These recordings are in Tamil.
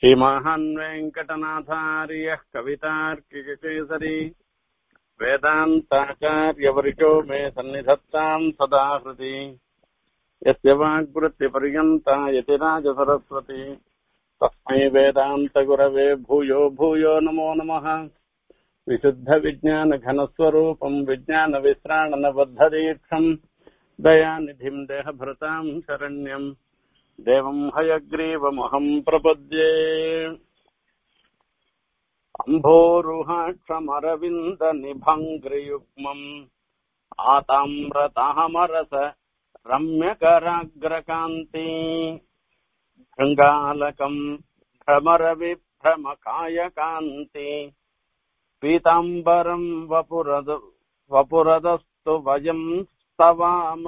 श्रीमाहान् वेङ्कटनाथार्यः कवितार्किकेसरी वेदान्ताचार्यवर्यो मे सन्निधत्ताम् सदा हृदि यस्य वाग्वृत्तिपर्यन्ता यतिराजसरस्वती तस्मै वेदान्तगुरवे भूयो भूयो नमो नमः विशुद्धविज्ञानघनस्वरूपम् विज्ञानविश्राणनबद्धदीक्षम् दयानिधिम् देहभृताम् शरण्यम् देवम् हयग्रीवमहम् प्रपद्ये अम्भोरुहाक्षमरविन्दनिभङ्ग्रियुग्मम् आताम्रतामरस रम्यकराग्रकान्ति भृङ्गालकम् भ्रमरविभ्रमकायकान्ति पीताम्बरम् वपुरद वपुरदस्तु वयम् स्तवाम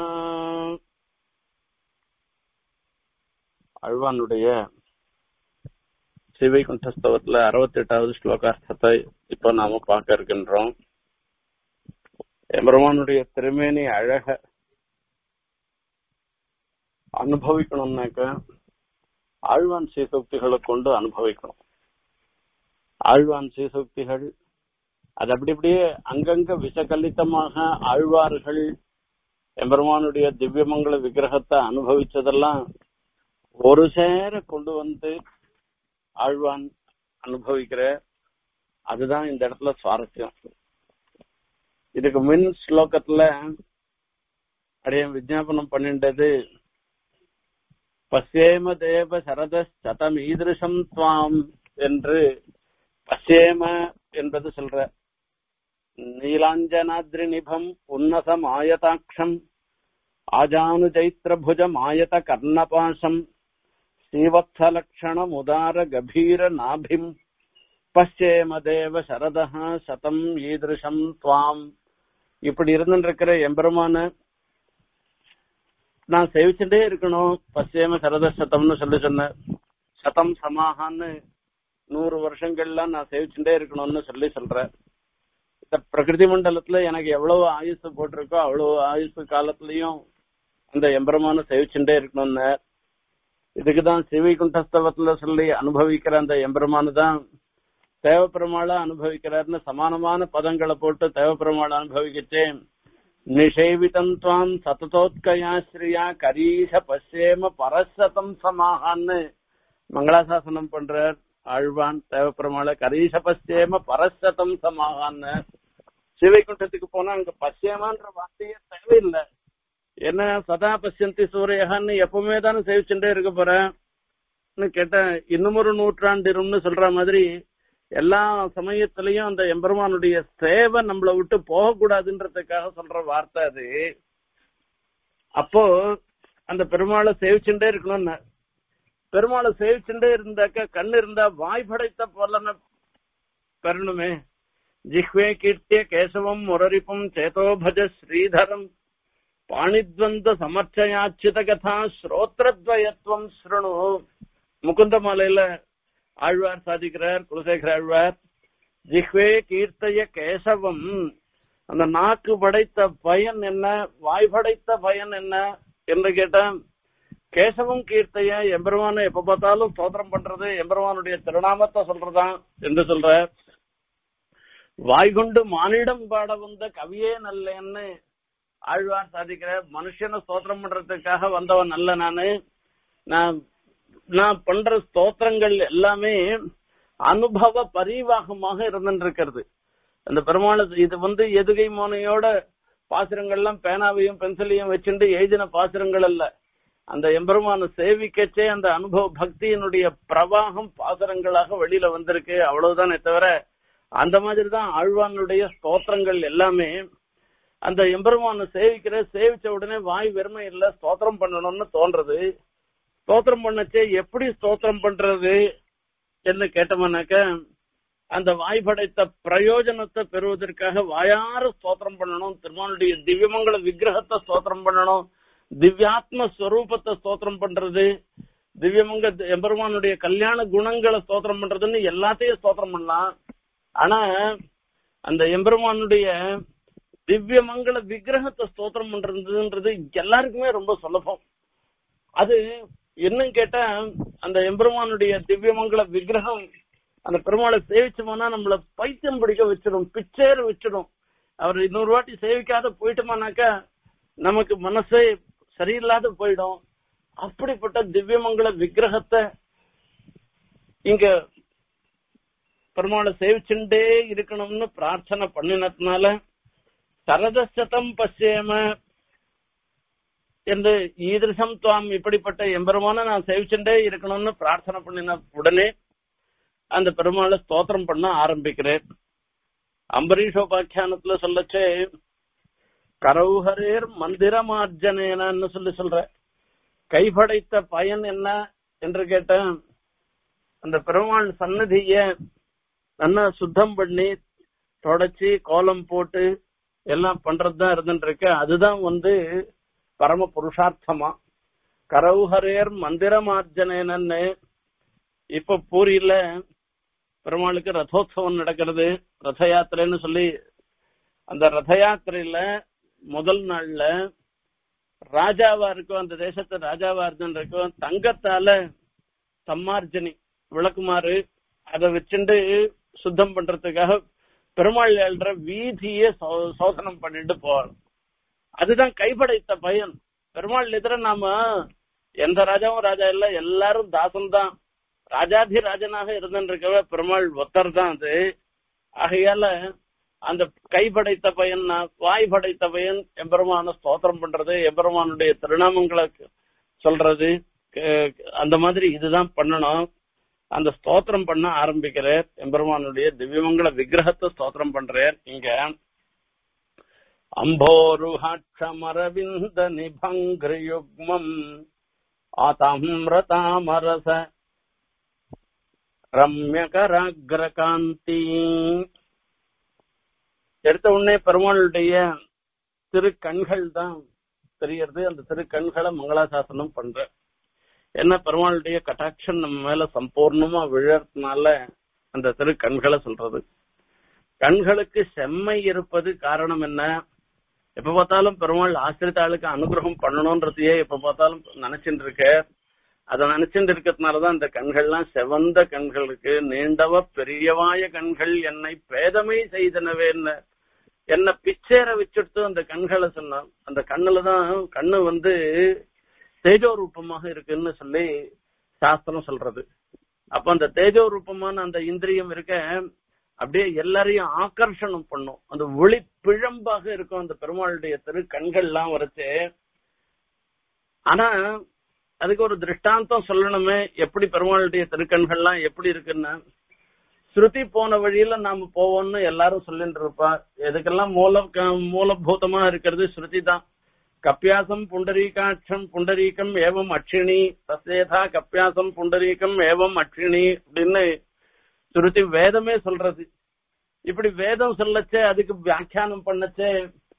அழ்வானுடைய சிவைகுண்டஸ்தவத்துல அறுபத்தி எட்டாவது ஸ்லோகார்த்தத்தை இப்ப நாம பார்க்க இருக்கின்றோம் எம்பெருமானுடைய திருமேனி அழக அனுபவிக்கணும்னாக்க ஆழ்வான் சீசக்திகளை கொண்டு அனுபவிக்கணும் ஆழ்வான் சீசக்திகள் அது அப்படி அப்படியே அங்கங்க விஷகலித்தமாக ஆழ்வார்கள் எம்பெருமானுடைய திவ்யமங்கல விக்கிரகத்தை அனுபவிச்சதெல்லாம் ஒரு சேர கொண்டு வந்து ஆழ்வான் அனுபவிக்கிற அதுதான் இந்த இடத்துல சுவாரஸ்யம் இதுக்கு மின் ஸ்லோகத்துல அடைய விஜாபனம் பண்ணின்றது பசேம தேவ சரத சதம் ஈதிருஷம் துவாம் என்று பசேம என்பது சொல்ற நீலாஞ்சனாத்ரி நிபம் உன்னசம் ஆயதாட்சம் ஆஜானு சைத்திரபுஜம் ஆயத கர்ணபாசம் ஸ்ரீவத்சலக்ஷணமுதார கபீர நாபிம் பச்சேம தேவ சரதா சதம் ஈதிருஷம் துவாம் இப்படி இருந்துருக்கிற எம்பெருமான நான் சேவிச்சுட்டே இருக்கணும் பச்சேம சரத சதம்னு சொல்லி சொன்ன சதம் சமாகான்னு நூறு வருஷங்கள்லாம் நான் சேவிச்சுட்டே இருக்கணும்னு சொல்லி சொல்றேன் இந்த பிரகிருதி மண்டலத்துல எனக்கு எவ்வளவு ஆயுசு போட்டிருக்கோ அவ்வளவு ஆயுசு காலத்திலயும் அந்த எம்பெருமான சேவிச்சுட்டே இருக்கணும்னு இதுக்குதான் சிவைகுண்டஸ்தவத்துல சொல்லி அனுபவிக்கிற அந்த எம்பெருமானு தான் தேவப்பெருமாளா அனுபவிக்கிறார்னு சமானமான பதங்களை போட்டு தேவப்பெருமாளை அனுபவிக்கிச்சே நிஷேவிதம் துவாம் சததோத்கயாஸ்ரீயா கரீஷ பசேம பரசதம் சமாகான்னு மங்களாசாசனம் பண்றார் ஆழ்வான் தேவப்பெருமாளை கரீஷ பசேம பரசதம் சமாகான்னு சிவைகுண்டத்துக்கு போனா அங்க பசேமான்ற வார்த்தையே தேவையில்லை என்ன சதா பசியந்தி சூரியகான்னு எப்பவுமே தானே சேவிச்சுட்டே இருக்க போறேன்னு கேட்டேன் இன்னும் ஒரு நூற்றாண்டு இரும்னு சொல்ற மாதிரி எல்லா சமயத்திலையும் அந்த எம்பெருமானுடைய சேவை நம்மளை விட்டு போகக்கூடாதுன்றதுக்காக சொல்ற வார்த்தை அது அப்போ அந்த பெருமாளை சேவிச்சுட்டே இருக்கணும்னு பெருமாளை சேவிச்சுட்டே இருந்தாக்க கண்ணு இருந்தா வாய் படைத்த போலன்னு பெறணுமே ஜிஹ்வே கீர்த்திய கேசவம் முரரிப்பும் சேதோ பஜ ஸ்ரீதரம் பாணித்வந்த சமர்ச்சயாச்சித கதா ஸ்ரோத்ரத்வயத்துவம் ஸ்ருணு முகுந்த மாலையில ஆழ்வார் சாதிக்கிறார் குலசேகர ஆழ்வார் ஜிஹ்வே கீர்த்தய கேசவம் அந்த நாக்கு படைத்த பயன் என்ன வாய் படைத்த பயன் என்ன என்று கேட்டா கேசவம் கீர்த்தைய எம்பெருமான எப்ப பார்த்தாலும் ஸ்தோத்திரம் பண்றது எம்பெருமானுடைய திருநாமத்தை சொல்றதான் என்று சொல்ற வாய்கொண்டு மானிடம் பாட வந்த கவியே நல்லேன்னு ஆழ்வார் சாதிக்கிற மனுஷனை ஸ்தோத்திரம் பண்றதுக்காக வந்தவன் அல்ல நானு நான் நான் பண்ற ஸ்தோத்திரங்கள் எல்லாமே அனுபவ பரிவாகமாக இருந்துருக்கிறது அந்த பெருமாள் இது வந்து எதுகை மோனையோட பாசுரங்கள்லாம் பேனாவையும் பென்சிலையும் வச்சுட்டு எழுதின பாசுரங்கள் அல்ல அந்த எம்பெருமான சேவிக்கச்சே அந்த அனுபவ பக்தியினுடைய பிரவாகம் பாசுரங்களாக வெளியில வந்திருக்கு அவ்வளவுதானே தவிர அந்த மாதிரி தான் ஆழ்வானுடைய ஸ்தோத்திரங்கள் எல்லாமே அந்த எம்பெருமான சேவிக்கிற சேவிச்ச உடனே வாய் வெறுமை இல்ல ஸ்தோத்திரம் பண்ணணும்னு தோன்றது ஸ்தோத்திரம் பண்ணச்சே எப்படி ஸ்தோத்திரம் பண்றது என்று கேட்டோம்னாக்க அந்த வாய் படைத்த பிரயோஜனத்தை பெறுவதற்காக வாயார ஸ்தோத்திரம் பண்ணணும் திருமானுடைய திவ்யமங்கல விக்கிரகத்தை ஸ்தோத்திரம் பண்ணணும் திவ்யாத்ம ஸ்வரூபத்தை ஸ்தோத்திரம் பண்றது திவ்யமங்க எம்பெருமானுடைய கல்யாண குணங்களை ஸ்தோத்திரம் பண்றதுன்னு எல்லாத்தையும் ஸ்தோத்திரம் பண்ணலாம் ஆனா அந்த எம்பெருமானுடைய திவ்ய மங்கள விக்கிரகத்தை ஸ்தோத்திரம் பண்றதுன்றது எல்லாருக்குமே ரொம்ப சுலபம் அது இன்னும் கேட்டா அந்த எம்பெருமானுடைய திவ்யமங்கல விக்கிரகம் அந்த பெருமாளை சேவிச்சோம்னா நம்மள பைத்தியம் பிடிக்க வச்சிடும் பிச்சேற வச்சிடும் அவர் இன்னொரு வாட்டி சேவிக்காத போயிட்டோமானாக்கா நமக்கு மனசே சரியில்லாத போயிடும் அப்படிப்பட்ட திவ்யமங்கல விக்கிரகத்தை இங்க பெருமாளை சேவிச்சுட்டே இருக்கணும்னு பிரார்த்தனை பண்ணினதுனால சரதசதம் பசியம என்று ஈதிருஷம் துவாம் இப்படிப்பட்ட எம்பெருமான நான் சேவிச்சுட்டே இருக்கணும்னு பிரார்த்தனை பண்ணின உடனே அந்த பெருமாளை ஸ்தோத்திரம் பண்ண ஆரம்பிக்கிறேன் அம்பரீஷோபாக்கியானத்துல சொல்லச்சே கரௌஹரேர் மந்திரமார்ஜனேனன்னு சொல்லி சொல்ற கைப்படைத்த பயன் என்ன என்று கேட்டேன் அந்த பெருமாள் சன்னதிய நல்லா சுத்தம் பண்ணி தொடச்சி கோலம் போட்டு எல்லாம் பண்றதுதான் இருந்துட்டு இருக்கு அதுதான் வந்து பரம புருஷார்த்தமா கரௌஹரேர் மந்திரமார்ஜனேனன்னு இப்ப பூரியில பெருமாளுக்கு ரதோத்சவம் நடக்கிறது ரத யாத்திரைன்னு சொல்லி அந்த ரத யாத்திரையில முதல் நாள்ல ராஜாவா இருக்கும் அந்த தேசத்து ராஜாவா இருந்துட்டு இருக்கும் தங்கத்தால சம்மார்ஜனி விளக்குமாறு அதை வச்சுட்டு சுத்தம் பண்றதுக்காக பெருமாள் எழுற வீதிய சோ- சோதனம் பண்ணிட்டு போவார் அதுதான் கைப்படைத்த பயன் பெருமாள் எதிர நாம எந்த ராஜாவும் ராஜா இல்ல எல்லாரும் தாசன் தான் ராஜாதி ராஜனாக இருந்திருக்கவ பெருமாள் ஒத்தர் தான் அது ஆகையால அந்த கைப்படைத்த பையன் வாய் படைத்த பையன் எம்பெருமான ஸ்தோத்திரம் பண்றது எம்பெருமானுடைய திருநாமங்களை சொல்றது க- அந்த மாதிரி இதுதான் பண்ணணும் அந்த ஸ்தோத்திரம் பண்ண ஆரம்பிக்கிறார் எம்பெருமானுடைய திவ்யமங்கல விக்கிரகத்தை ஸ்தோத்திரம் பண்றார் இங்க அம்போருஹாட்சமரவிந்த நிபங்கிருயுக்மம் ஆதாமிரதாமரச ரம்யகராகிரகாந்தி எடுத்த உடனே பெருமாளுடைய திரு கண்கள் தான் தெரியறது அந்த திரு கண்களை மங்களாசாசனம் பண்ற என்ன பெருமாளுடைய கட்டாட்சம் நம்ம மேல சம்பூர்ணமா விழறதுனால அந்த திரு கண்களை சொல்றது கண்களுக்கு செம்மை இருப்பது காரணம் என்ன எப்ப பார்த்தாலும் பெருமாள் ஆசிரித்தாளுக்கு அனுகிரகம் பண்ணணும்ன்றதையே எப்ப பார்த்தாலும் நினைச்சுட்டு இருக்க அதை நினைச்சுட்டு இருக்கிறதுனாலதான் இந்த கண்கள்லாம் செவந்த கண்களுக்கு நீண்டவ பெரியவாய கண்கள் என்னை பேதமை செய்தனவே என்ன என்ன பிச்சேற வச்சுட்டு அந்த கண்களை சொன்னான் அந்த கண்ணுல தான் கண்ணு வந்து தேஜோ ரூபமாக இருக்குன்னு சொல்லி சாஸ்திரம் சொல்றது அப்ப அந்த தேஜோ ரூபமான அந்த இந்திரியம் இருக்க அப்படியே எல்லாரையும் ஆகர்ஷணம் பண்ணும் அந்த ஒளி பிழம்பாக இருக்கும் அந்த பெருமாளுடைய திரு கண்கள்லாம் வரைச்சு ஆனா அதுக்கு ஒரு திருஷ்டாந்தம் சொல்லணுமே எப்படி பெருமாளுடைய திருக்கண்கள்லாம் எப்படி இருக்குன்னா ஸ்ருதி போன வழியில நாம போவோம்னு எல்லாரும் சொல்லிட்டு இருப்பா எதுக்கெல்லாம் மூல மூலபூதமா இருக்கிறது ஸ்ருதி தான் கப்பியாசம் புண்டரீகாட்சம் புண்டரீகம் ஏவம் அக்ஷிணி தசேதா கப்பியாசம் புண்டரீகம் ஏவம் அக்ஷிணி அப்படின்னு ஸ்ருதி வேதமே சொல்றது இப்படி வேதம் சொல்லச்சே அதுக்கு வியாக்கியானம் பண்ணச்சே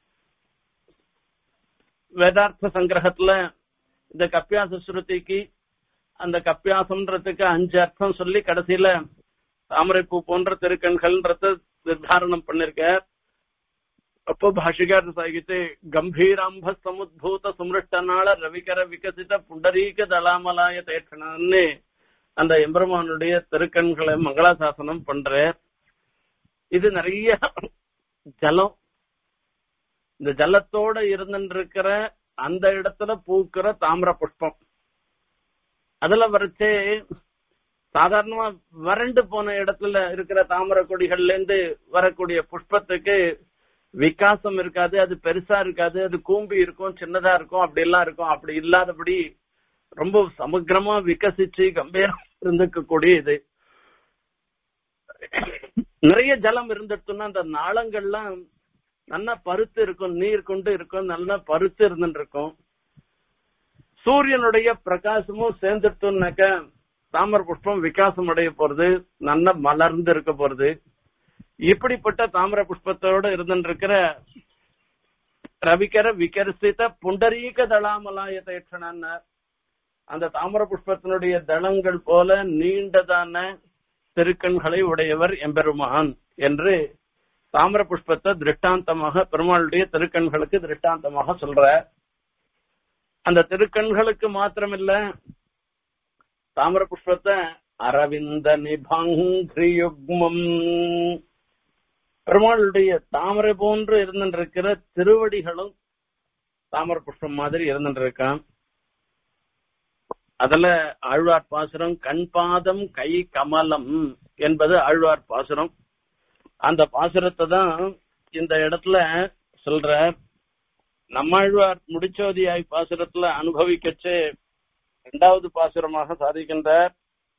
வேதார்த்த சங்கிரகத்துல இந்த கப்பியாச ஸ்ருதிக்கு அந்த கப்பியாசம்ன்றதுக்கு அஞ்சு அர்த்தம் சொல்லி கடைசியில தாமரைப்பூ போன்ற திருக்கண்கள்ன்றத நிர்தாரணம் பண்ணிருக்க அப்போ பாஷிகார சாகித்து கம்பீராம்ப சமுத்பூத சுமிருஷ்டனால ரவிகர விகசித புண்டரீக தலாமலாய தேற்றணன்னு அந்த எம்பெருமானுடைய திருக்கண்களை மங்களாசாசனம் பண்ற இது நிறைய ஜலம் இந்த ஜலத்தோட இருந்துருக்கிற அந்த இடத்துல பூக்கிற தாமிர புஷ்பம் அதுல வரைச்சே சாதாரணமா வறண்டு போன இடத்துல இருக்கிற தாமரை கொடிகள்ல இருந்து வரக்கூடிய புஷ்பத்துக்கு விகாசம் இருக்காது அது பெருசா இருக்காது அது கூம்பி இருக்கும் சின்னதா இருக்கும் அப்படி எல்லாம் இருக்கும் அப்படி இல்லாதபடி ரொம்ப சமக்கிரமா விகசிச்சு கம்பீரம் இருந்துக்கக்கூடிய இது நிறைய ஜலம் இருந்துட்டுன்னா அந்த நாளங்கள்லாம் நல்லா பருத்து இருக்கும் நீர் கொண்டு இருக்கும் நல்லா பருத்து இருந்துட்டு இருக்கும் சூரியனுடைய பிரகாசமும் சேர்ந்துட்டோம்னாக்க தாமர புஷ்பம் விகாசம் அடைய போறது நல்லா மலர்ந்து இருக்க போறது இப்படிப்பட்ட தாமர புஷ்பத்தோட இருந்துருக்கிற ரவிகர விகர்சித புண்டரீக தளாமலாய தேற்றனார் அந்த தாமர புஷ்பத்தினுடைய தளங்கள் போல நீண்டதான திருக்கண்களை உடையவர் எம்பெருமான் என்று தாமர புஷ்பத்தை திருஷ்டாந்தமாக பெருமாளுடைய திருக்கண்களுக்கு திருஷ்டாந்தமாக சொல்ற அந்த திருக்கண்களுக்கு மாத்திரமில்ல தாமர புஷ்பத்தை அரவிந்த நிபங்கிரியுக்மம் பெருமாளுடைய தாமரை போன்று இருந்திருக்கிற திருவடிகளும் தாமர புஷ்பம் மாதிரி இருந்துருக்கான் அதுல ஆழ்வார் பாசுரம் கண் பாதம் கை கமலம் என்பது ஆழ்வார் பாசுரம் அந்த பாசுரத்தை தான் இந்த இடத்துல சொல்ற நம்மாழ்வார் முடிச்சோதியாய் பாசுரத்துல அனுபவிக்கச்சு இரண்டாவது பாசுரமாக சாதிக்கின்றார்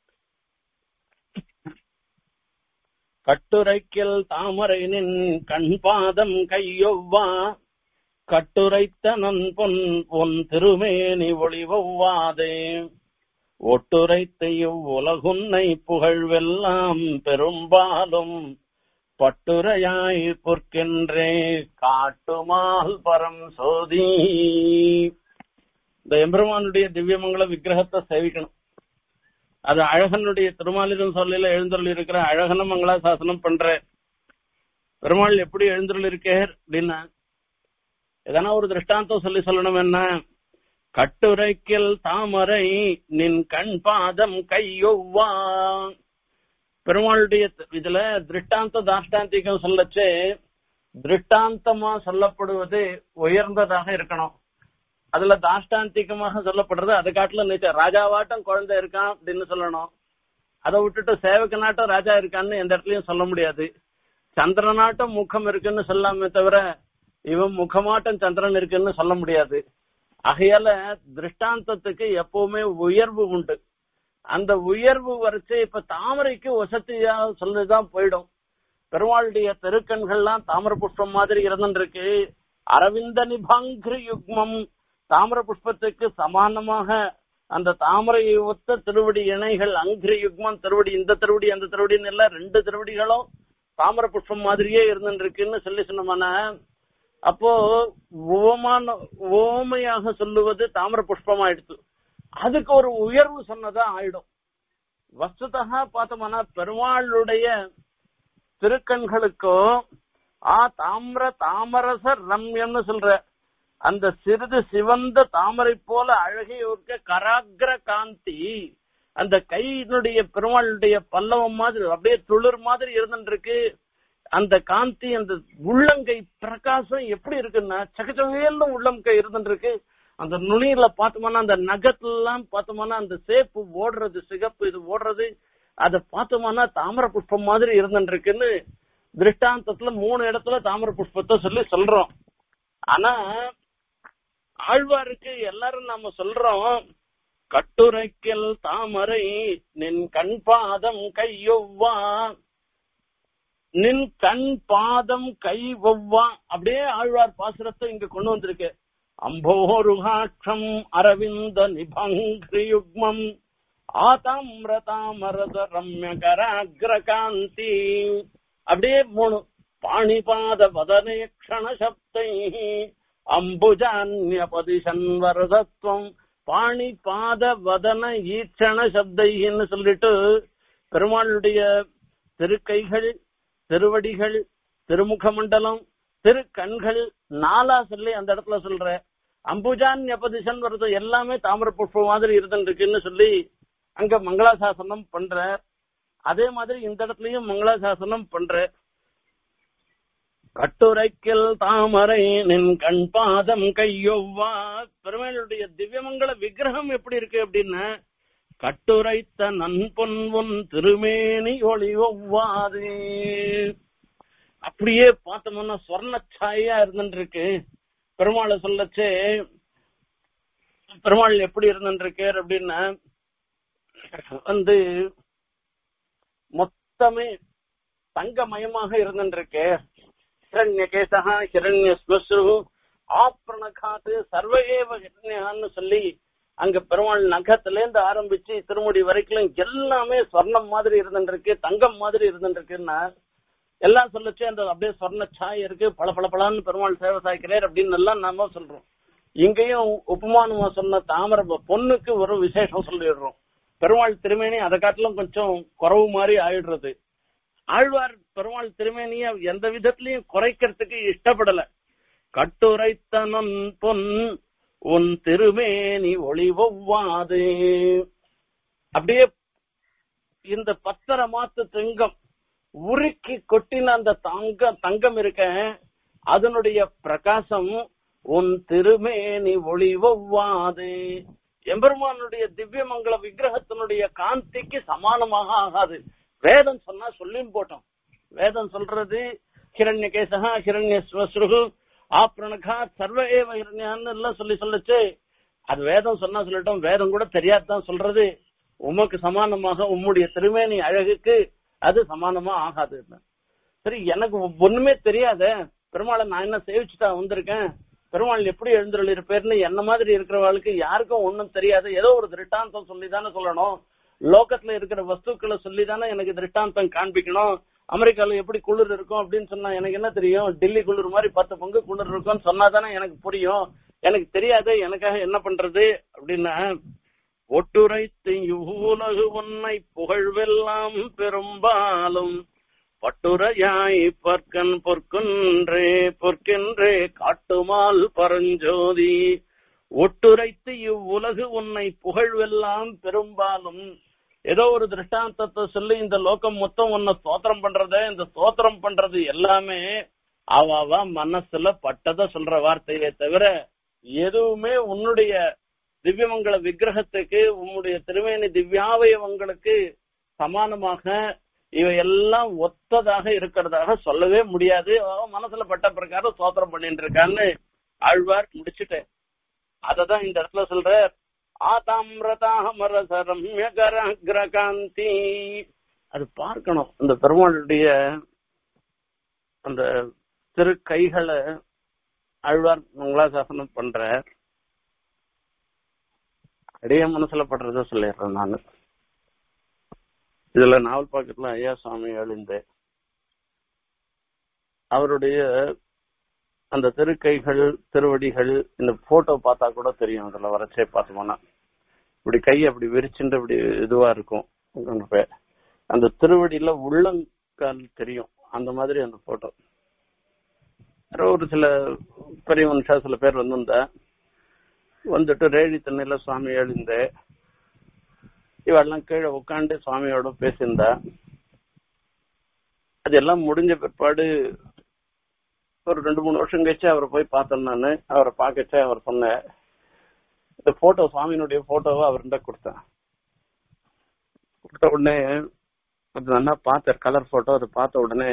கட்டுரைக்கில் தாமரை நின் கண் பாதம் கையொவ்வா கட்டுரைத்த நன் பொன் பொன் திருமேனி ஒளிவவ்வாதே ஒட்டுரைத்த இவ்வுலகுன்னை புகழ்வெல்லாம் பெரும்பாலும் பட்டுரையாய் பொற்கின்றே காட்டுமால் பரம் சோதி இந்த எம்பெருமானுடைய திவ்யமங்கல விக்கிரகத்தை சேவிக்கணும் அது அழகனுடைய திருமாலிரும் சொல்லில எழுந்தருள் இருக்கிற அழகன மங்களா சாசனம் பண்ற பெருமாள் எப்படி எழுந்தருள் இருக்கேர் அப்படின்னா எதனா ஒரு திருஷ்டாந்தம் சொல்லி சொல்லணும் என்ன கட்டுரைக்கில் தாமரை நின் கண் பாதம் கையொவ்வா பெருமாளுடைய இதுல திருஷ்டாந்த தாஷ்டாந்திகம் சொல்லச்சு திருஷ்டாந்தமா சொல்லப்படுவது உயர்ந்ததாக இருக்கணும் அதுல தாஷ்டாந்திகமாக சொல்லப்படுறது அது காட்டுல நிச்சயம் ராஜாவாட்டம் குழந்தை இருக்கான் அப்படின்னு சொல்லணும் அதை விட்டுட்டு சேவக நாட்டம் ராஜா இருக்கான்னு எந்த இடத்துலயும் சொல்ல முடியாது சந்திரநாட்டம் முகம் இருக்குன்னு சொல்லாமே தவிர இவன் முகமாட்டம் சந்திரன் இருக்குன்னு சொல்ல முடியாது ஆகையால திருஷ்டாந்தத்துக்கு எப்பவுமே உயர்வு உண்டு அந்த உயர்வு வரைச்சு இப்ப தாமரைக்கு வசதியா சொல்லிதான் போயிடும் பெருமாளுடைய தெருக்கண்கள்லாம் தாமர புஷ்பம் மாதிரி இருந்துருக்கு அரவிந்த நிபாங்கிரி யுக்மம் தாமர புஷ்பத்துக்கு சமானமாக அந்த தாமரையை ஒத்த திருவடி இணைகள் அங்கிரி யுக்மம் திருவடி இந்த திருவடி அந்த திருவடின்னு எல்லாம் ரெண்டு திருவடிகளும் தாமர புஷ்பம் மாதிரியே இருந்துருக்குன்னு சொல்லி சொன்னோம்னா அப்போ ஓமான ஓமையாக சொல்லுவது தாமர புஷ்பம் ஆயிடுச்சு அதுக்கு ஒரு உயர்வு சொன்னதா ஆயிடும் வஸ்துதா பார்த்தோம்னா பெருமாளுடைய திருக்கண்களுக்கோ ஆ தாமிர தாமரச ரம்யம்னு சொல்ற அந்த சிறிது சிவந்த தாமரை போல அழகையோர்க்க கராகிர காந்தி அந்த கையினுடைய பெருமாளுடைய பல்லவம் மாதிரி அப்படியே துளிர் மாதிரி இருந்துருக்கு அந்த காந்தி அந்த உள்ளங்கை பிரகாசம் எப்படி இருக்குன்னா சகச்சகையில உள்ளங்கை இருந்துருக்கு அந்த நுனியில பார்த்தோம்னா அந்த நகத்துல எல்லாம் பார்த்தோம்னா அந்த சேப்பு ஓடுறது சிகப்பு இது ஓடுறது அதை பார்த்தோம்னா தாமர புஷ்பம் மாதிரி இருந்துருக்குன்னு திருஷ்டாந்தத்துல மூணு இடத்துல தாமர புஷ்பத்தை சொல்லி சொல்றோம் ஆனா ஆழ்வாருக்கு எல்லாரும் நாம சொல்றோம் கட்டுரைக்கில் தாமரை நின் கண் பாதம் கையொவ்வா நின் கண் பாதம் கை ஒவ்வா அப்படியே ஆழ்வார் பாசுரத்தை இங்க கொண்டு வந்திருக்கு அம்போருகாட்சம் அரவிந்த நிபங்கிரியுக்மம் ஆதாமிர தாமரத ரம்ய கராகிரகாந்தி அப்படியே மூணு பாணிபாத வதனே க்ஷண சப்தை அம்புஜான்யபதிசன் வரதத்வம் பாணிபாத வதன ஈட்சண சப்தைன்னு சொல்லிட்டு பெருமாளுடைய திருக்கைகள் திருவடிகள் திருமுக மண்டலம் திரு கண்கள் நாலா சொல்லி அந்த இடத்துல சொல்ற அம்புஜான் எப்பதிசன் வருது எல்லாமே தாமர புஷ்பம் மாதிரி இருந்துருக்குன்னு சொல்லி அங்க மங்களாசாசனம் பண்ற அதே மாதிரி இந்த இடத்துலயும் மங்களாசாசனம் பண்ற கட்டுரைக்கில் தாமரை நின் கண் பாதம் கையொவ்வா பெருமாளுடைய திவ்யமங்கல விக்கிரகம் எப்படி இருக்கு அப்படின்னா கட்டுரைத்த நன்பொன் உன் திருமேனி ஒளி ஒவ்வாது அப்படியே பார்த்தோம்னா சொர்ண சாயா இருந்துருக்கு பெருமாளை சொல்லச்சே பெருமாள் எப்படி இருந்துருக்கு அப்படின்னா வந்து மொத்தமே தங்கமயமாக இருந்துருக்கு ஹிரண்ய கேசகா ஹிரண்ய ஸ்மசு ஆப்ரணகாத்து சர்வஏவ ஹிரண்யான்னு சொல்லி அங்க பெருமாள் நகத்துல இருந்து ஆரம்பிச்சு திருமுடி வரைக்கும் எல்லாமே சொர்ணம் மாதிரி இருந்துருக்கு தங்கம் மாதிரி இருந்துருக்குன்னா எல்லாம் சொல்லச்சு அந்த அப்படியே சொர்ண சாய் இருக்கு பல பல பலான்னு பெருமாள் சேவை சாய்க்கிறார் அப்படின்னு எல்லாம் நாம சொல்றோம் இங்கேயும் உபமானமா சொன்ன தாமரை பொண்ணுக்கு ஒரு விசேஷம் சொல்லிடுறோம் பெருமாள் திருமேனி அதை காட்டிலும் கொஞ்சம் குறவு மாதிரி ஆயிடுறது ஆழ்வார் பெருமாள் திருமேனிய எந்த விதத்திலையும் குறைக்கிறதுக்கு இஷ்டப்படல கட்டுரைத்தனன் பொன் உன் திருமேனி ஒளி ஒவ்வாது அப்படியே இந்த பத்தரை மாத்து தங்கம் உருக்கி கொட்டின அந்த தங்க தங்கம் இருக்க அதனுடைய பிரகாசம் உன் திருமேனி ஒளி ஒவ்வாது எம்பெருமானுடைய திவ்யமங்கல விக்கிரகத்தினுடைய காந்திக்கு சமானமாக ஆகாது வேதம் சொன்னா சொல்லியும் போட்டோம் வேதம் சொல்றது ஹிரண்யகேசகா ஹிரண்யஸ்வஸ்ருகு ஆப்ரணகா சர்வ ஏவ ஹிரண்யான்னு எல்லாம் சொல்லி சொல்லுச்சு அது வேதம் சொன்னா சொல்லட்டும் வேதம் கூட தெரியாதுதான் சொல்றது உமக்கு சமானமாக உம்முடைய திருமேனி அழகுக்கு அது சமானமா ஆகாது சரி எனக்கு ஒண்ணுமே தெரியாத பெருமாளை நான் என்ன சேவிச்சுட்டா வந்திருக்கேன் பெருமாள் எப்படி எழுந்துள்ள இருப்பேர்னு என்ன மாதிரி இருக்கிறவளுக்கு யாருக்கும் ஒண்ணும் தெரியாது ஏதோ ஒரு திருட்டாந்தம் சொல்லி தானே சொல்லணும் லோகத்துல இருக்கிற வஸ்துக்களை சொல்லி தானே எனக்கு திருட்டாந்தம் காண்பிக்கணும் அமெரிக்கால எப்படி குளிர் இருக்கும் அப்படின்னு சொன்னா எனக்கு என்ன தெரியும் டெல்லி குளிர் மாதிரி பத்து பங்கு குளிர் இருக்கும்னு சொன்னா தானே எனக்கு புரியும் எனக்கு தெரியாது எனக்காக என்ன பண்றது அப்படின்னா ஒட்டுரைத்து இவ்வுலகு உன்னை புகழ்வெல்லாம் பெரும்பாலும் பட்டுரையாய் பற்கன் பொற்கொன்றே பொற்கென்றே காட்டுமால் பரஞ்சோதி ஒட்டுரைத்து இவ்வுலகு உன்னை புகழ்வெல்லாம் பெரும்பாலும் ஏதோ ஒரு திருஷ்டாந்தத்தை சொல்லி இந்த லோகம் மொத்தம் உன்னை ஸ்தோத்திரம் பண்றத இந்த ஸ்தோத்திரம் பண்றது எல்லாமே அவ மனசுல பட்டத சொல்ற வார்த்தையே தவிர எதுவுமே உன்னுடைய திவ்யமங்கல விக்கிரகத்துக்கு உன்னுடைய திருமேனி திவ்யாவயவங்களுக்கு சமானமாக இவையெல்லாம் ஒத்ததாக இருக்கிறதாக சொல்லவே முடியாது அவன் மனசுல பட்ட பிரகாரம் சோத்திரம் பண்ணிட்டு இருக்கான்னு ஆழ்வார் முடிச்சுட்டேன் அததான் இந்த இடத்துல சொல்ற ஆதாமிரதாமரசரம்யகரகிரகாந்தி அது பார்க்கணும் அந்த பெருமாளுடைய அந்த திரு கைகளை ஆழ்வார் மங்களாசாசனம் பண்ற அடைய மனசுல படுறத சொல்லிடுறேன் நானு இதுல நாவல் பாக்கெட்ல ஐயா சுவாமி எழுந்து அவருடைய அந்த திருக்கைகள் திருவடிகள் இந்த போட்டோ பார்த்தா கூட தெரியும் அதுல வரைச்சே பார்த்தோம்னா இப்படி கை அப்படி விரிச்சுட்டு இப்படி இதுவா இருக்கும் அந்த திருவடியில உள்ளங்கால் தெரியும் அந்த மாதிரி அந்த போட்டோ ஒரு சில பெரிய மனுஷா சில பேர் வந்திருந்த வந்துட்டு ரேழி தண்ணியில சுவாமி எழுந்த இவெல்லாம் கீழே உட்காந்து சுவாமியோட பேசியிருந்தா அதெல்லாம் முடிஞ்ச பிற்பாடு ஒரு ரெண்டு மூணு வருஷம் கழிச்சு அவரை போய் பார்த்தேன் நான் அவரை பார்க்கச்சே அவர் சொன்ன இந்த போட்டோ சுவாமியினுடைய போட்டோவை அவர்கிட்ட கொடுத்தேன் கொடுத்த உடனே அது நல்லா பார்த்தேன் கலர் போட்டோ அதை பார்த்த உடனே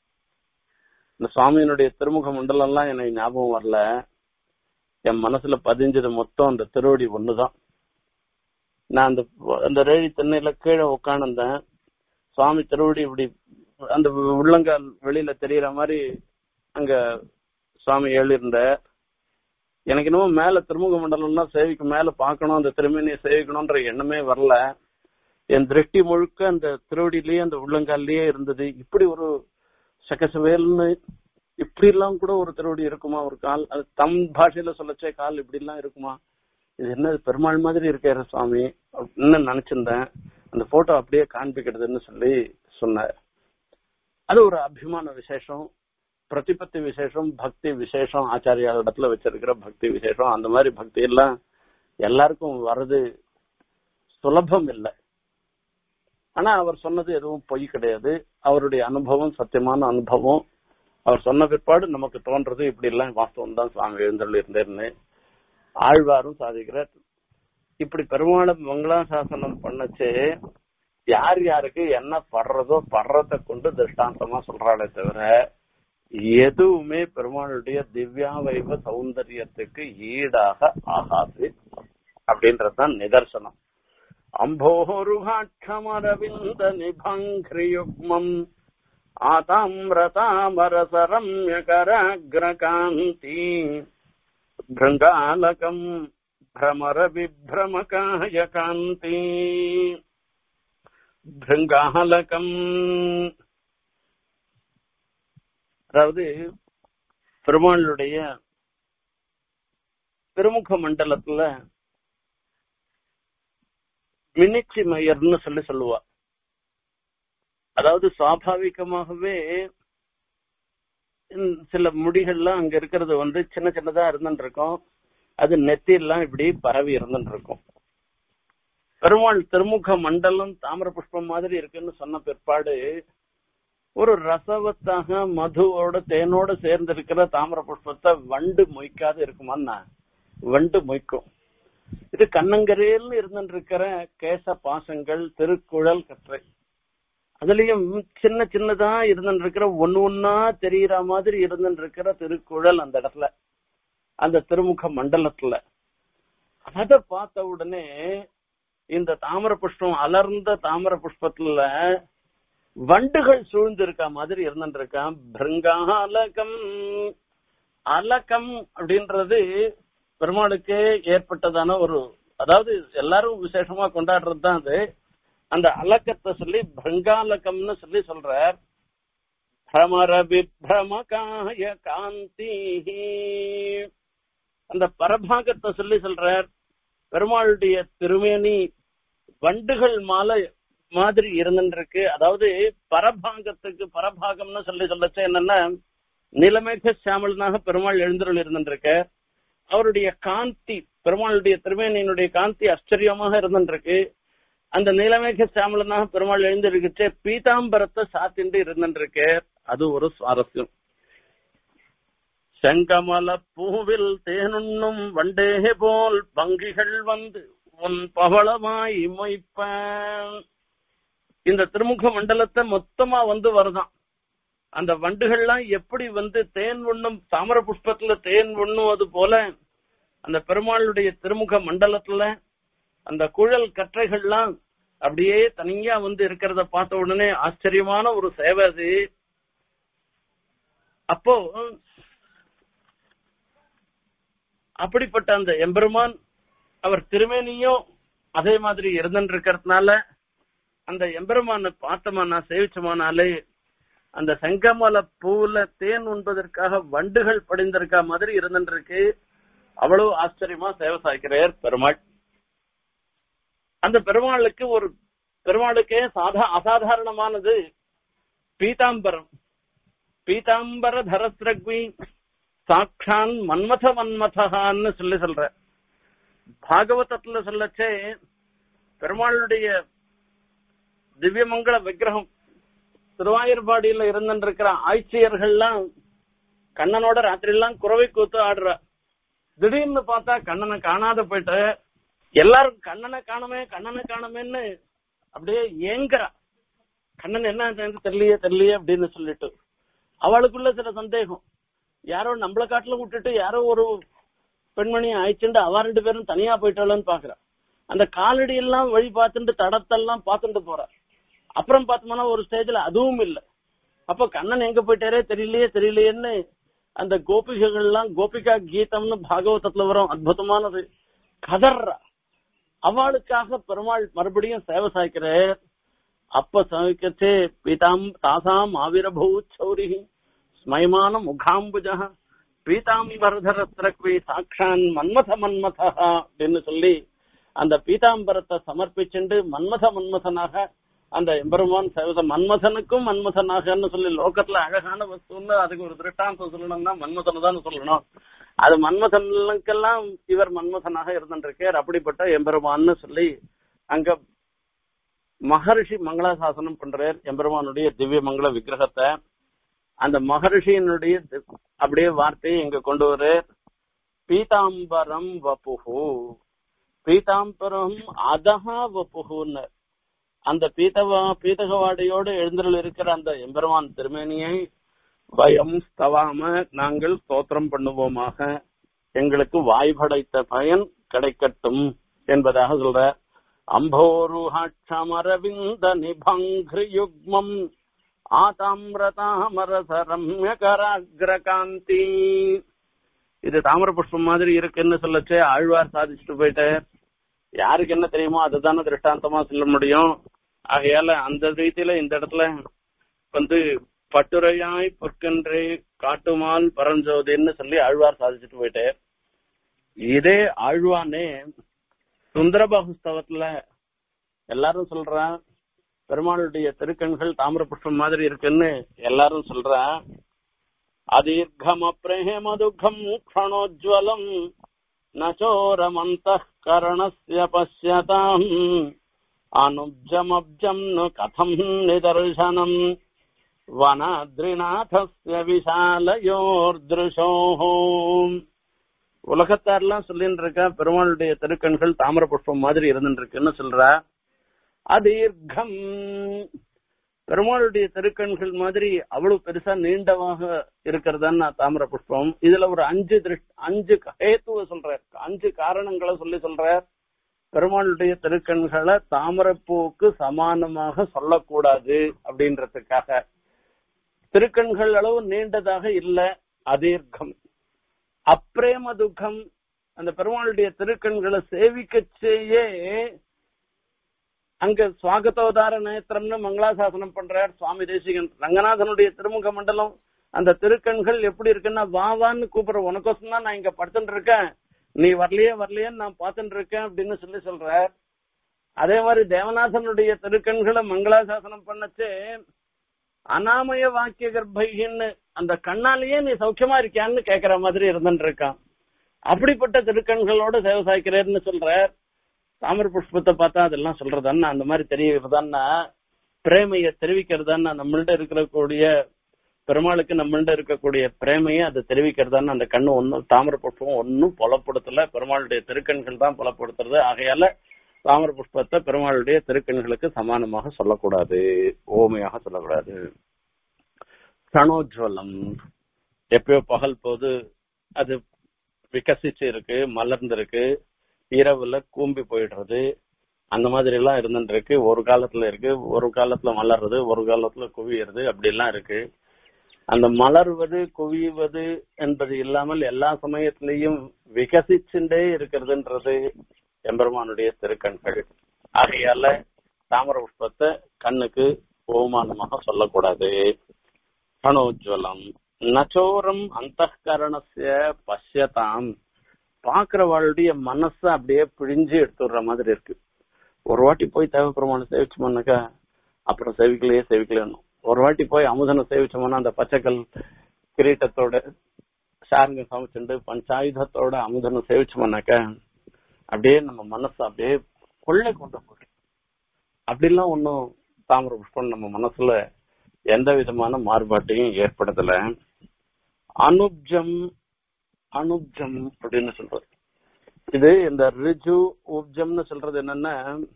இந்த சுவாமியினுடைய திருமுக மண்டலம்லாம் எனக்கு ஞாபகம் வரல என் மனசுல பதிஞ்சது மொத்தம் அந்த திருவடி ஒண்ணுதான் நான் அந்த அந்த ரேழி தென்னையில கீழே உட்காந்துருந்தேன் சுவாமி திருவடி இப்படி அந்த உள்ளங்கால் வெளியில தெரியற மாதிரி அங்க சுவாமி எழுந்த எனக்கு என்னமோ மேல திருமுக மண்டலம்னா சேவிக்கு மேல பார்க்கணும் அந்த திருமணியை சேவிக்கணும்ன்ற எண்ணமே வரல என் திருஷ்டி முழுக்க அந்த திருவடியிலேயே அந்த உள்ளங்கால்லயே இருந்தது இப்படி ஒரு சகசவேல்னு இப்படி எல்லாம் கூட ஒரு திருவடி இருக்குமா ஒரு கால் அது தம் பாஷையில சொல்லச்சே கால் இப்படி எல்லாம் இருக்குமா இது என்ன பெருமாள் மாதிரி இருக்காரு சுவாமி அப்படின்னு நினைச்சிருந்தேன் அந்த போட்டோ அப்படியே காண்பிக்கிறதுன்னு சொல்லி சொன்னார் அது ஒரு அபிமான விசேஷம் பிரதிபத்தி விசேஷம் பக்தி விசேஷம் ஆச்சாரியார் இடத்துல வச்சிருக்கிற பக்தி விசேஷம் அந்த மாதிரி பக்தி எல்லாம் எல்லாருக்கும் வர்றது சுலபம் இல்லை ஆனா அவர் சொன்னது எதுவும் பொய் கிடையாது அவருடைய அனுபவம் சத்தியமான அனுபவம் அவர் சொன்ன பிற்பாடு நமக்கு தோன்றது இப்படி எல்லாம் வாஸ்தவம் தான் சுவாமி எழுந்தருள் இருந்தேன்னு ஆழ்வாரும் சாதிக்கிறார் இப்படி பெருமாளை மங்களாசாசனம் பண்ணச்சு யார் யாருக்கு என்ன படுறதோ படுறத கொண்டு திருஷ்டாந்தமா சொல்றாளே தவிர எதுவுமே பெருமாளுடைய திவ்யாவைவ சௌந்தரியத்துக்கு ஈடாக ஆகாது அப்படின்றதுதான் நிதர்சனம் அம்போருகாட்சமரவிந்த நிபங்கிரியுக்மம் ஆதாமிரதாமரசரம்யகராகிரகாந்தி भृङ्गालकम् भ्रमरविभ्रमकाय कान्ति பிருங்காலகம் அதாவது பெருமாளுடைய திருமுக மண்டலத்துல மினிச்சி மயர்னு சொல்லி சொல்லுவா அதாவது சுவாபாவிகமாகவே சில முடிகள்லாம் அங்க இருக்கிறது வந்து சின்ன சின்னதா இருந்துட்டு இருக்கும் அது நெத்தியெல்லாம் இப்படி பரவி இருந்துட்டு இருக்கும் பெருமாள் திருமுக மண்டலம் தாமிர புஷ்பம் மாதிரி இருக்குன்னு சொன்ன பிற்பாடு ஒரு ரசவத்தாக மதுவோட தேனோட சேர்ந்து இருக்கிற தாமிர புஷ்பத்தை வண்டு மொய்க்காது இருக்குமான்னா வண்டு மொய்க்கும் இது கண்ணங்கரையில் இருந்துட்டு இருக்கிற கேச பாசங்கள் திருக்குழல் கற்றை அதுலயும் சின்ன சின்னதா இருந்துட்டு இருக்கிற ஒன்னு ஒன்னா தெரியற மாதிரி இருந்துட்டு இருக்கிற திருக்குழல் அந்த இடத்துல அந்த திருமுக மண்டலத்துல அத பார்த்த உடனே இந்த தாமர புஷ்பம் அலர்ந்த தாமர புஷ்பத்துல வண்டுகள் சூழ்ந்து இருக்க மாதிரி இருந்துட்டு இருக்கான் பிருங்காலகம் அலகம் அப்படின்றது பெருமாளுக்கே ஏற்பட்டதான ஒரு அதாவது எல்லாரும் விசேஷமா கொண்டாடுறது தான் அது அந்த அலக்கத்தை சொல்லி பிருங்காலகம்னு சொல்லி சொல்றார் பிரமர விப்ரமகாய காந்தி அந்த பரபாகத்தை சொல்லி சொல்றார் பெருமாளுடைய திருமேனி வண்டுகள் மாலை மாதிரி இருந்துருக்கு அதாவது பரபாகத்துக்கு பரபாகம்னு சொல்லி சொல்லச்சு என்னன்னா நிலமேக சாமலனாக பெருமாள் எழுந்தருள் இருந்துருக்க அவருடைய காந்தி பெருமாளுடைய திருமேனியினுடைய காந்தி ஆச்சரியமாக இருந்துருக்கு அந்த நீலமேக சாமலனாக பெருமாள் எழுந்திருக்கிச்சே பீதாம்பரத்தை சாத்திண்டு இருந்துருக்கு அது ஒரு சுவாரஸ்யம் செங்கமல பூவில் தேனுண்ணும் வண்டே போல் பங்கிகள் வந்து உன் பவளமாய் மொய்ப்ப இந்த திருமுக மண்டலத்தை மொத்தமா வந்து வருதான் அந்த வண்டுகள்லாம் எப்படி வந்து தேன் உண்ணும் தாமர புஷ்பத்துல தேன் உண்ணுவது போல அந்த பெருமாளுடைய திருமுக மண்டலத்துல அந்த குழல் கற்றைகள்லாம் அப்படியே தனியா வந்து இருக்கிறத பார்த்த உடனே ஆச்சரியமான ஒரு சேவை அது அப்போ அப்படிப்பட்ட அந்த எம்பெருமான் அவர் திருமேனியும் அதே மாதிரி இருந்துட்டு இருக்கிறதுனால அந்த எம்பெருமான பார்த்தமானா சேவிச்சமானாலே அந்த செங்கமல பூல தேன் உண்பதற்காக வண்டுகள் படிந்திருக்கா மாதிரி இருந்துட்டு இருக்கு அவ்வளவு ஆச்சரியமா சேவை சாய்க்கிறார் பெருமாள் அந்த பெருமாளுக்கு ஒரு பெருமாளுக்கே சாதா அசாதாரணமானது பீதாம்பரம் பீதாம்பர தரத்ரக்வி சாட்சான் மன்மத மன்மதகான்னு சொல்லி சொல்ற பாகவதத்துல சொல்லச்சே பெருமாளுடைய திவ்யமங்கள விக்கிரகம் திருவாயூர்பாடியில இருந்துருக்கிற ஆய்ச்சியர்கள்லாம் கண்ணனோட ராத்திரி எல்லாம் குறவை கூத்து ஆடுற திடீர்னு பார்த்தா கண்ணனை காணாத போயிட்டு எல்லாரும் கண்ணனை காணமே கண்ணனை காணமேன்னு அப்படியே ஏங்குறா கண்ணன் என்ன தெரியலையே தெரியலையே அப்படின்னு சொல்லிட்டு அவளுக்குள்ள சில சந்தேகம் யாரோ நம்மள காட்டுல விட்டுட்டு யாரோ ஒரு பெண்மணி ஆயிடுச்சுட்டு அவ ரெண்டு பேரும் தனியா போயிட்டாளன்னு பாக்குறா அந்த காலடி எல்லாம் வழி பார்த்துட்டு தடத்தெல்லாம் பார்த்துட்டு போறா அப்புறம் பார்த்தோம்னா ஒரு ஸ்டேஜ்ல அதுவும் இல்ல அப்ப கண்ணன் எங்க போயிட்டாரே தெரியலையே தெரியலையேன்னு அந்த கோபிகைகள் எல்லாம் கோபிகா கீதம்னு பாகவதத்துல வரும் அற்புதமானது கதர்றா அவளுக்காக பெருமாள் மறுபடியும் சேவை சாய்க்கிறார் அப்ப சமைக்கச்சே பீதாம் தாசாம் ஆவிரபூ சௌரி ஸ்மயமான முகாம்புஜ பீதாம்பரதரத்ரக்வி சாட்சான் மன்மத மன்மதா அப்படின்னு சொல்லி அந்த பீதாம்பரத்தை சமர்ப்பிச்சுண்டு மன்மத மன்மதனாக அந்த எம்பெருமான் சேவத மன்மதனுக்கும் மன்மதனாகன்னு சொல்லி லோகத்துல அழகான வஸ்துன்னு அதுக்கு ஒரு திருஷ்டாந்தம் சொல்லணும்னா மன்மதன் தான் சொல்லணும் அது மன்மதனுக்கெல்லாம் இவர் மன்மதனாக இருந்திருக்கார் அப்படிப்பட்ட எம்பெருமான்னு சொல்லி அங்க மகரிஷி மங்களாசாசனம் பண்றார் எம்பெருமானுடைய திவ்ய மங்கள விக்கிரகத்தை அந்த மகரிஷியினுடைய அப்படியே வார்த்தையை இங்க கொண்டு வர பீதாம்பரம் வப்புஹு பீதாம்பரம் அதஹா வப்புஹுன்னு அந்த பீதவா பீதகவாடையோடு எழுந்தருள் இருக்கிற அந்த எம்பெருமான் திருமேனியை பயம் ஸ்தவாம நாங்கள் ஸ்தோத்திரம் பண்ணுவோமாக எங்களுக்கு வாய் படைத்த பயன் கிடைக்கட்டும் என்பதாக சொல்ற அம்போருஹாட்சமரவிந்த நிபங்கிருயுக்மம் ஆதாமிரதாமரசரம்யகராகிரகாந்தி இது தாமர புஷ்பம் மாதிரி இருக்குன்னு சொல்லச்சே ஆழ்வார் சாதிச்சுட்டு போயிட்டு யாருக்கு என்ன தெரியுமோ அதுதானே திருஷ்டாந்தமா சொல்ல முடியும் ஆகையால அந்த ரீதியில இந்த இடத்துல வந்து பட்டுரையாய் பொற்கன்றே காட்டுமால் பரஞ்சோதின்னு சொல்லி ஆழ்வார் சாதிச்சுட்டு போயிட்டு இதே ஆழ்வானே சுந்தரபாகுஸ்தவத்துல எல்லாரும் சொல்றா பெருமாளுடைய திருக்கண்கள் தாமிர புஷ்பம் மாதிரி இருக்குன்னு எல்லாரும் சொல்றா அதீர்கம பிரேம துக்கம் க்ஷணோஜ்வலம் நச்சோரமந்தः கரணஸ்ய பசியதாம் அனுப்ஜமப்ஜம் நு கதம் நிதர்சனம் வனாத்ரிநாதஸ்ய விஷாலயோர்திருஷோஹோ உலகத்தாரெல்லாம் சொல்லிட்டு இருக்கா பெருமாளுடைய திருக்கண்கள் தாமர புஷ்பம் மாதிரி இருந்துட்டு இருக்குன்னு சொல்றா அதீர்க்கம் பெருமாளுடைய திருக்கண்கள் மாதிரி அவ்வளவு பெருசா நீண்டமாக இருக்கிறதான்னு தாமர புஷ்பம் இதுல ஒரு அஞ்சு திருஷ்ட அஞ்சு ஹேத்துவ சொல்ற அஞ்சு காரணங்களை சொல்லி சொல்ற பெருமாளுடைய திருக்கண்களை தாமரப்பூக்கு சமானமாக சொல்லக்கூடாது அப்படின்றதுக்காக திருக்கண்கள் அளவு நீண்டதாக இல்ல அதீர்க்கம் அப்பிரேம துக்கம் அந்த பெருமாளுடைய திருக்கண்களை சேவிக்கச்சேயே அங்க சுவாகத்தோதார நேத்திரம்னு மங்களாசாசனம் பண்றார் சுவாமி தேசிகன் ரங்கநாதனுடைய திருமுக மண்டலம் அந்த திருக்கண்கள் எப்படி இருக்குன்னா வா வான்னு கூப்பிடுற உனக்கோசம் தான் நான் இங்க படுத்துட்டு இருக்கேன் நீ வரலையே வரலையேன்னு நான் பார்த்துட்டு இருக்கேன் அப்படின்னு சொல்லி சொல்றார் அதே மாதிரி தேவநாதனுடைய திருக்கண்களை மங்களாசாசனம் பண்ணச்சு அனாமய வாக்கிய கர்ப்பைன்னு அந்த கண்ணாலேயே நீ சௌக்கியமா இருக்கியான்னு கேக்குற மாதிரி இருந்துட்டு இருக்கான் அப்படிப்பட்ட திருக்கண்களோட சேவை சாய்க்கிறேன்னு சொல்ற தாமர புஷ்பத்தை பார்த்தா அதெல்லாம் சொல்றதான்னா அந்த மாதிரி தெரியுறதான்னா பிரேமைய தெரிவிக்கிறதான்னா நம்மள்ட்ட இருக்கக்கூடிய பெருமாளுக்கு நம்மள்ட்ட இருக்கக்கூடிய பிரேமையை அதை தெரிவிக்கிறதான்னு அந்த கண்ணு ஒன்னும் தாமர புஷ்பம் ஒன்னும் புலப்படுத்தல பெருமாளுடைய திருக்கண்கள் தான் புலப்படுத்துறது ஆகையால தாமர புஷ்பத்தை பெருமாளுடைய திருக்கண்களுக்கு சமானமாக சொல்லக்கூடாது ஓமையாக சொல்லக்கூடாது கணோஜ்வலம் எப்பயோ பகல் போது அது விகசிச்சு இருக்கு மலர்ந்து இருக்கு இரவுல கூம்பி போயிடுறது அந்த மாதிரி எல்லாம் இருந்துட்டு இருக்கு ஒரு காலத்துல இருக்கு ஒரு காலத்துல மலர்றது ஒரு காலத்துல குவியறது அப்படி எல்லாம் இருக்கு அந்த மலர்வது குவிவது என்பது இல்லாமல் எல்லா சமயத்திலையும் விகசிச்சுட்டே இருக்கிறதுன்றது எம்பெருமானுடைய திருக்கண்கள் ஆகையால தாமர புஷ்பத்தை கண்ணுக்கு ஓமானமாக சொல்லக்கூடாது கணோஜ்வலம் நச்சோரம் அந்த கரணசிய பசியதாம் பாக்குறவாளுடைய மனசை அப்படியே பிழிஞ்சு எடுத்துடுற மாதிரி இருக்கு ஒரு வாட்டி போய் தேவைப்படுமான சேவிச்சோம்னாக்கா அப்புறம் சேவிக்கலையே சேவிக்கலையணும் ஒரு வாட்டி போய் அமுதனை சேவிச்சோம்னா அந்த பச்சைக்கல் கிரீட்டத்தோட சாருங்க சமைச்சுண்டு பஞ்சாயுதத்தோட அமுதனை சேவிச்சோம்னாக்கா அப்படியே நம்ம மனசு அப்படியே கொள்ளை கொண்டு போகுது அப்படிலாம் ஒன்றும் தாமர புஷ்பம் நம்ம மனசுல எந்த விதமான மாறுபாட்டையும் ஏற்படுத்தல அனுப்ஜம் அனுப்ஜம் அப்படின்னு சொல்றது இது இந்த ரிஜு உப்ஜம்னு சொல்றது என்னன்னா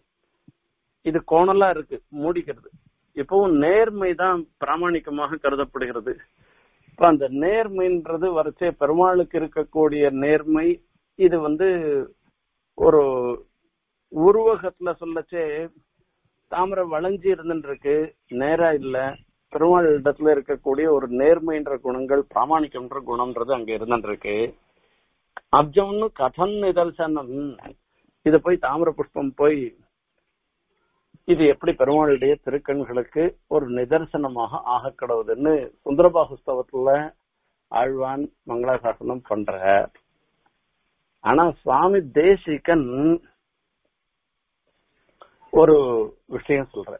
இது கோணலா இருக்கு மூடிக்கிறது இப்பவும் நேர்மை தான் பிராமணிக்கமாக கருதப்படுகிறது இப்ப அந்த நேர்மைன்றது வரைச்சே பெருமாளுக்கு இருக்கக்கூடிய நேர்மை இது வந்து ஒரு உருவகத்துல சொல்லச்சே தாமரை வளைஞ்சி இருந்துட்டு இருக்கு நேரா இல்ல பெருமாள் இடத்துல இருக்கக்கூடிய ஒரு நேர்மைன்ற குணங்கள் பிராமணிக்கம்ன்ற குணம்ன்றது அங்க இருந்துட்டு இருக்கு அப்ஜம்னு கதன் நிதர்சனம் இது போய் தாமிர புஷ்பம் போய் இது எப்படி பெருமாளுடைய திருக்கண்களுக்கு ஒரு நிதர்சனமாக ஆக கடவுதுன்னு சுந்தரபாகுஸ்தவத்துல ஆழ்வான் மங்களாசாசனம் பண்ற ஆனா சுவாமி தேசிகன் ஒரு விஷயம் சொல்ற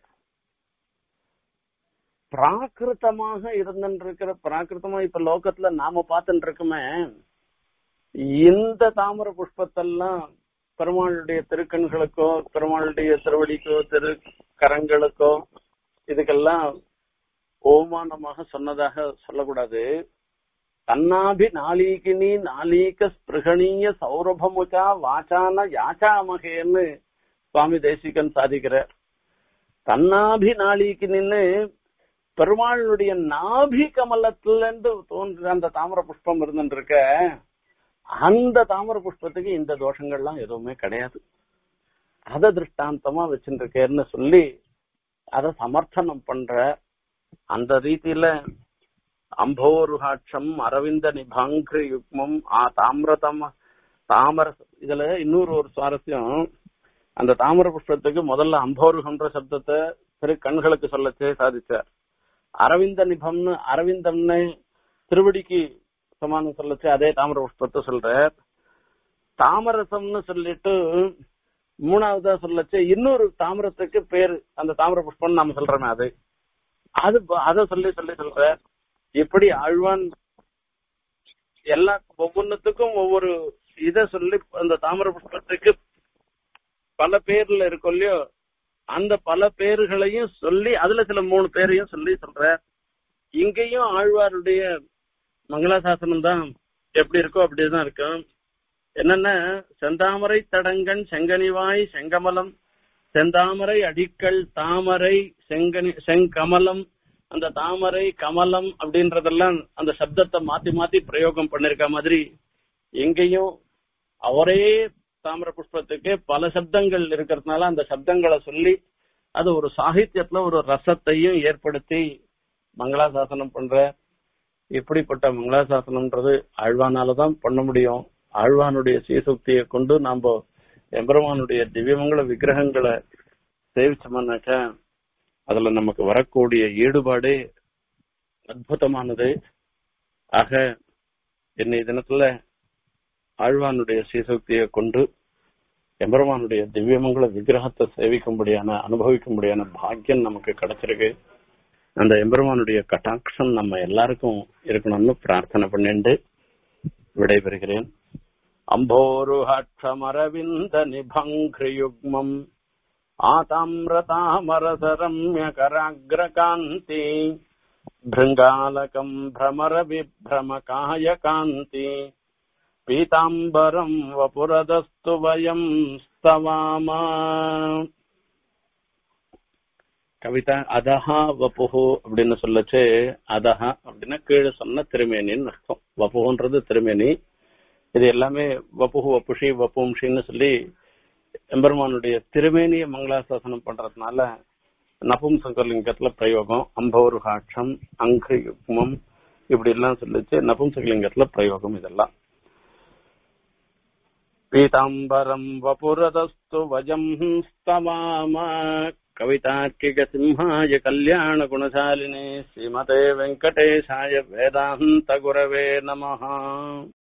பிராகிருத்தமாக இருந்துருக்கிற பிராகிருத்தமா இப்ப லோகத்துல நாம பார்த்துட்டு இருக்கோமே இந்த தாமர புஷ்பத்தெல்லாம் பெருமாளுடைய திருக்கண்களுக்கோ பெருமாளுடைய திருவடிக்கோ திரு கரங்களுக்கோ இதுக்கெல்லாம் ஓமானமாக சொன்னதாக சொல்லக்கூடாது தன்னாபி நாளீகினி நாளீக ஸ்பிருகணீய சௌரபமுச்சா வாச்சான யாச்சாமகேன்னு சுவாமி தேசிகன் சாதிக்கிறார் தன்னாபி நாளீகினின்னு பெருமாளுடைய நாபி கமலத்துல இருந்து தோன்ற அந்த தாமர புஷ்பம் இருந்துருக்க அந்த தாமர புஷ்பத்துக்கு இந்த தோஷங்கள்லாம் எதுவுமே கிடையாது அத திருஷ்டாந்தமா வச்சுருக்கேன்னு சொல்லி அத சமர்த்தனம் பண்ற அந்த ரீதியில அம்போருகாட்சம் அரவிந்த நிபாங்கிரி யுக்மம் ஆ தாமிரதம் தாமர இதுல இன்னொரு ஒரு சுவாரஸ்யம் அந்த தாமர புஷ்பத்துக்கு முதல்ல அம்போருகன்ற சப்தத்தை திரு கண்களுக்கு சொல்லச்சே சாதிச்சார் அரவிந்த நிபம்னு அரவிந்தம்னு திருவடிக்கு சமானம் சொல்லச்சு அதே தாமர புஷ்பத்தை சொல்ற தாமரசம்னு சொல்லிட்டு மூணாவதா சொல்லச்சு இன்னொரு தாமரத்துக்கு பேரு அந்த தாமர புஷ்பம் நாம சொல்றோமே அது அது அத சொல்லி சொல்லி சொல்ற இப்படி ஆழ்வான் எல்லா ஒவ்வொன்னுத்துக்கும் ஒவ்வொரு இத சொல்லி அந்த தாமர புஷ்பத்துக்கு பல பேர்ல இருக்கும் இல்லையோ அந்த பல பேர்களையும் சொல்லி அதுல சில மூணு பேரையும் சொல்லி சொல்ற இங்கேயும் ஆழ்வாருடைய மங்களாசாசனம் தான் எப்படி இருக்கோ அப்படிதான் இருக்கும் என்னன்னா செந்தாமரை தடங்கன் செங்கனிவாய் செங்கமலம் செந்தாமரை அடிக்கல் தாமரை செங்கனி செங்கமலம் அந்த தாமரை கமலம் அப்படின்றதெல்லாம் அந்த சப்தத்தை மாத்தி மாத்தி பிரயோகம் பண்ணிருக்க மாதிரி எங்கேயும் அவரே தாமர புஷ்பத்துக்கு பல சப்தங்கள் இருக்கிறதுனால அந்த சப்தங்களை சொல்லி அது ஒரு சாகித்யத்துல ஒரு ரசத்தையும் ஏற்படுத்தி மங்களாசாசனம் பண்ற இப்படிப்பட்ட மங்களாசாசனம்ன்றது ஆழ்வானாலதான் பண்ண முடியும் ஆழ்வானுடைய சீசுக்தியை கொண்டு நாம எம்பெருமானுடைய திவ்யமங்கல விக்கிரகங்களை சேவிச்சோம்னாக்க அதுல நமக்கு வரக்கூடிய ஈடுபாடே அற்புதமானது ஆக இன்னைய தினத்துல ஆழ்வானுடைய சீசக்தியை கொண்டு எம்பெருமானுடைய திவ்யமங்கல விக்கிரகத்தை சேவிக்கும்படியான அனுபவிக்கும்படியான பாக்கியம் நமக்கு கிடைச்சிருக்கு அந்த எம்பெருமானுடைய கட்டாட்சம் நம்ம எல்லாருக்கும் இருக்கணும்னு பிரார்த்தனை பண்ணிண்டு விடைபெறுகிறேன் அம்போருஹட்சமரவிந்த நிபங்கியுக்மம் ஆதாமிரதாமரசரம்ய கராகிரகாந்தி भृङ्गालकम् भ्रमरविभ्रमकायकान्ति पीताम्बरम् वपुरदस्तु वयम् स्तवामा கவிதா அதஹா வப்புஹு அப்படின்னு சொல்லச்சு அதஹா அப்படின்னா கீழே சொன்ன திருமேனின்னு அர்த்தம் வப்புன்றது திருமேனி இது எல்லாமே வப்புஹு வப்புஷி வப்பும்ஷின்னு சொல்லி எம்பெருமானுடைய திருமேனிய மங்களாசாசனம் பண்றதுனால நபும்சகலிங்கத்துல பிரயோகம் அம்போருகாட்சம் அங்கியுக்மம் இப்படி எல்லாம் சொல்லிச்சு நபும்சகலிங்கத்துல பிரயோகம் இதெல்லாம் பீதாம்பரம் வபுரதஸ்து வஜம் ஸ்தவாம கவிதார்க்கிக சிம்ஹாய கல்யாண குணசாலினே ஸ்ரீமதே வெங்கடேசாய வேதாந்த குரவே நமஹா